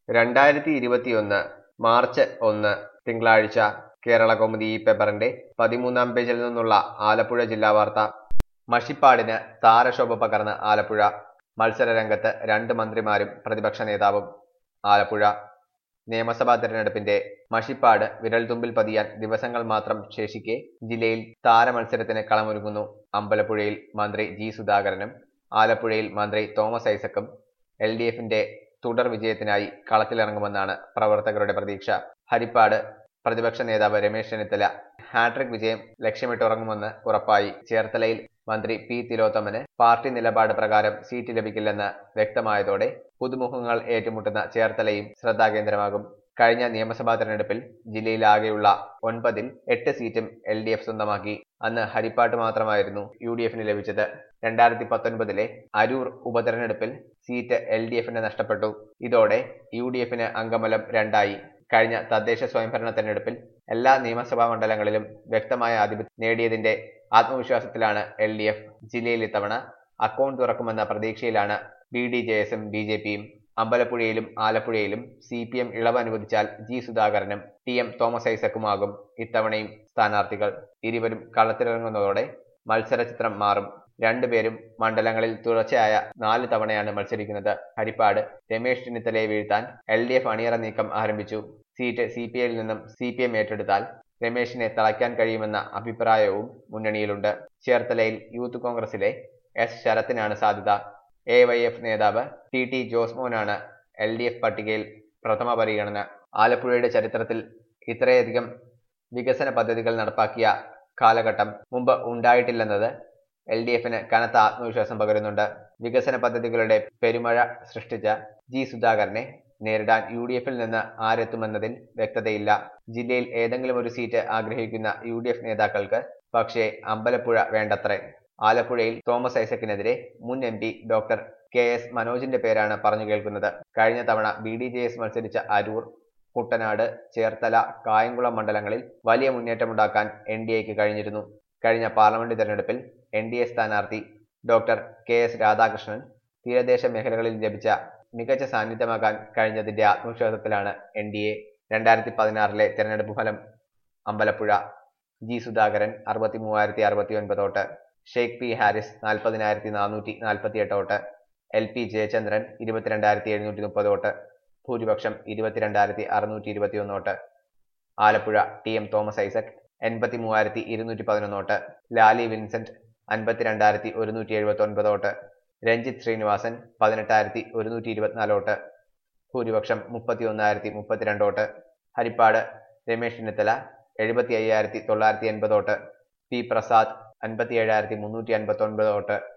രണ്ടായിരത്തി ഇരുപത്തിയൊന്ന് മാർച്ച് ഒന്ന് തിങ്കളാഴ്ച കേരള കൗമുദി ഈ പേപ്പറിന്റെ പതിമൂന്നാം പേജിൽ നിന്നുള്ള ആലപ്പുഴ ജില്ലാ വാർത്ത മഷിപ്പാടിന് താരശോഭ പകർന്ന് ആലപ്പുഴ മത്സര രംഗത്ത് രണ്ട് മന്ത്രിമാരും പ്രതിപക്ഷ നേതാവും ആലപ്പുഴ നിയമസഭാ തെരഞ്ഞെടുപ്പിന്റെ മഷിപ്പാട് വിരൽത്തുമ്പിൽ പതിയാൻ ദിവസങ്ങൾ മാത്രം ശേഷിക്കെ ജില്ലയിൽ താരമത്സരത്തിന് കളമൊരുങ്ങുന്നു അമ്പലപ്പുഴയിൽ മന്ത്രി ജി സുധാകരനും ആലപ്പുഴയിൽ മന്ത്രി തോമസ് ഐസക്കും എൽ ഡി എഫിന്റെ തുടർ വിജയത്തിനായി കളത്തിലിറങ്ങുമെന്നാണ് പ്രവർത്തകരുടെ പ്രതീക്ഷ ഹരിപ്പാട് പ്രതിപക്ഷ നേതാവ് രമേശ് ചെന്നിത്തല ഹാട്രിക് വിജയം ലക്ഷ്യമിട്ടുറങ്ങുമെന്ന് ഉറപ്പായി ചേർത്തലയിൽ മന്ത്രി പി തിലോത്തമന് പാർട്ടി നിലപാട് പ്രകാരം സീറ്റ് ലഭിക്കില്ലെന്ന് വ്യക്തമായതോടെ പുതുമുഖങ്ങൾ ഏറ്റുമുട്ടുന്ന ചേർത്തലയും ശ്രദ്ധാകേന്ദ്രമാകും കഴിഞ്ഞ നിയമസഭാ തെരഞ്ഞെടുപ്പിൽ ജില്ലയിലാകെയുള്ള ഒൻപതിൽ എട്ട് സീറ്റും എൽ ഡി എഫ് സ്വന്തമാക്കി അന്ന് ഹരിപ്പാട്ട് മാത്രമായിരുന്നു യു ഡി എഫിന് ലഭിച്ചത് രണ്ടായിരത്തി പത്തൊൻപതിലെ അരൂർ ഉപതെരഞ്ഞെടുപ്പിൽ സീറ്റ് എൽ ഡി എഫിന് നഷ്ടപ്പെട്ടു ഇതോടെ യു ഡി എഫിന് അംഗബലം രണ്ടായി കഴിഞ്ഞ തദ്ദേശ സ്വയംഭരണ തെരഞ്ഞെടുപ്പിൽ എല്ലാ നിയമസഭാ മണ്ഡലങ്ങളിലും വ്യക്തമായ ആധിപത്യം നേടിയതിന്റെ ആത്മവിശ്വാസത്തിലാണ് എൽ ഡി എഫ് ജില്ലയിൽ ഇത്തവണ അക്കൗണ്ട് തുറക്കുമെന്ന പ്രതീക്ഷയിലാണ് ബി ഡി ജെ എസും ബി ജെ പിയും അമ്പലപ്പുഴയിലും ആലപ്പുഴയിലും സി പി എം ഇളവ് അനുവദിച്ചാൽ ജി സുധാകരനും ടി എം തോമസ് ഐസക്കുമാകും ഇത്തവണയും സ്ഥാനാർത്ഥികൾ ഇരുവരും കളത്തിലിറങ്ങുന്നതോടെ മത്സര ചിത്രം മാറും രണ്ടുപേരും മണ്ഡലങ്ങളിൽ തുടർച്ചയായ നാല് തവണയാണ് മത്സരിക്കുന്നത് ഹരിപ്പാട് രമേശ് ചെന്നിത്തലയെ വീഴ്ത്താൻ എൽ ഡി എഫ് അണിയറ നീക്കം ആരംഭിച്ചു സീറ്റ് സി പി ഐയിൽ നിന്നും സി പി എം ഏറ്റെടുത്താൽ രമേശിനെ തളയ്ക്കാൻ കഴിയുമെന്ന അഭിപ്രായവും മുന്നണിയിലുണ്ട് ചേർത്തലയിൽ യൂത്ത് കോൺഗ്രസിലെ എസ് ശരത്തിനാണ് സാധ്യത എ വൈ എഫ് നേതാവ് ടി ടി ജോസ്മോനാണ് എൽ ഡി എഫ് പട്ടികയിൽ പ്രഥമ പരിഗണന ആലപ്പുഴയുടെ ചരിത്രത്തിൽ ഇത്രയധികം വികസന പദ്ധതികൾ നടപ്പാക്കിയ കാലഘട്ടം മുമ്പ് ഉണ്ടായിട്ടില്ലെന്നത് എൽ ഡി എഫിന് കനത്ത ആത്മവിശ്വാസം പകരുന്നുണ്ട് വികസന പദ്ധതികളുടെ പെരുമഴ സൃഷ്ടിച്ച ജി സുധാകരനെ നേരിടാൻ യു ഡി എഫിൽ നിന്ന് ആരെത്തുമെന്നതിൽ വ്യക്തതയില്ല ജില്ലയിൽ ഏതെങ്കിലും ഒരു സീറ്റ് ആഗ്രഹിക്കുന്ന യു ഡി എഫ് നേതാക്കൾക്ക് പക്ഷേ അമ്പലപ്പുഴ വേണ്ടത്രേ ആലപ്പുഴയിൽ തോമസ് ഐസക്കിനെതിരെ മുൻ M P doctor K S മനോജിന്റെ പേരാണ് പറഞ്ഞു കേൾക്കുന്നത് കഴിഞ്ഞ തവണ ബി ഡി ജെ എസ് മത്സരിച്ച അരൂർ കുട്ടനാട് ചേർത്തല കായംകുളം മണ്ഡലങ്ങളിൽ വലിയ മുന്നേറ്റമുണ്ടാക്കാൻ എൻ ഡി എക്ക് കഴിഞ്ഞിരുന്നു കഴിഞ്ഞ പാർലമെന്റ് തെരഞ്ഞെടുപ്പിൽ എൻ ഡി എ സ്ഥാനാർത്ഥി ഡോക്ടർ കെ എസ് രാധാകൃഷ്ണൻ തീരദേശ മേഖലകളിൽ ലഭിച്ച മികച്ച സാന്നിധ്യമാകാൻ കഴിഞ്ഞതിന്റെ ആത്മവിശ്വാസത്തിലാണ് എൻ ഡി എ രണ്ടായിരത്തി പതിനാറിലെ തെരഞ്ഞെടുപ്പ് ഫലം അമ്പലപ്പുഴ ജി സുധാകരൻ അറുപത്തി മൂവായിരത്തി അറുപത്തി ഒൻപത് വോട്ട് ഷെയ്ഖ് പി ഹാരിസ് നാൽപ്പതിനായിരത്തി നാനൂറ്റി നാൽപ്പത്തി എട്ട് വോട്ട് എൽ പി ജയചന്ദ്രൻ ഇരുപത്തിരണ്ടായിരത്തി എഴുന്നൂറ്റി മുപ്പത് വോട്ട് ഭൂരിപക്ഷം ഇരുപത്തിരണ്ടായിരത്തി അറുന്നൂറ്റി ഇരുപത്തി ഒന്ന് vote Alappuzha T M Thomas Isaac എൺപത്തി മൂവായിരത്തി ഇരുന്നൂറ്റി പതിനൊന്ന് വോട്ട് ലാലി വിൻസെന്റ് അൻപത്തിരണ്ടായിരത്തി ഒരുന്നൂറ്റി എഴുപത്തി ഒൻപത് വോട്ട് രഞ്ജിത്ത് ശ്രീനിവാസൻ പതിനെട്ടായിരത്തി ഒരുന്നൂറ്റി ഇരുപത്തിനാല് വോട്ട് ഭൂരിപക്ഷം മുപ്പത്തി ഒന്നായിരത്തി മുപ്പത്തിരണ്ട് വോട്ട് ഹരിപ്പാട് രമേശ് ചെന്നിത്തല എഴുപത്തി അയ്യായിരത്തി തൊള്ളായിരത്തി എൺപത് വോട്ട് പി പ്രസാദ് അൻപത്തി ഏഴായിരത്തി മുന്നൂറ്റി അൻപത്തി ഒൻപത് വോട്ട്